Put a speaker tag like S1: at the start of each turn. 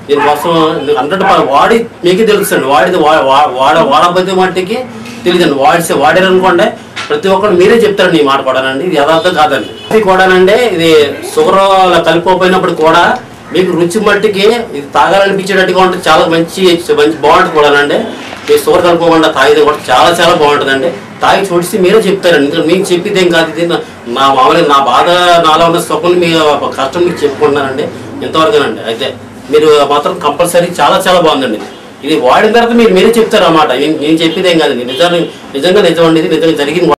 S1: దీనికోసం హండ్రెడ్ వాడి మీకే తెలుస్తుంది వాడిది వా- వా- వాడ వాడబోతే మట్టికి తెలియదండి వాడితే వాడారు అనుకోండి ప్రతి ఒక్కరు మీరే చెప్తారండి ఈ మాట కూడానండి ఇది యథార్థం కాదండి ఇది కూడానండి ఇది షుగర్ కలిపోయినప్పుడు కూడా మీకు రుచి మట్టికి ఇది తాగాలనిపించేటట్టుగా ఉంటుంది చాలా మంచి మంచి బాగుంటుంది కూడానండి మీ షుగర్ కలుపుకోకుండా తాగితే కూడా చాలా చాలా బాగుంటుందండి తాగి చూడిసి మీరే చెప్తారండి ఎందుకంటే మీకు చెప్పేది ఏం కాదు ఇది నా- నా మామూలుగా నా బాధ నాలో ఉన్న సుఖం మీ కష్టం మీకు చెప్పుకుంటున్నానండి ఇంతవరకునండి అయితే మీరు మాత్రం కంపల్సరీ చాలా చాలా బాగుందండి ఇది వాడిన తర్వాత మీరు మీరే చెప్తారు అన్నమాట నేను నేను చెప్పేది ఏం కాదండి నిజాన్ని నిజంగా నిజం అండి ఇది నిజంగా జరిగింది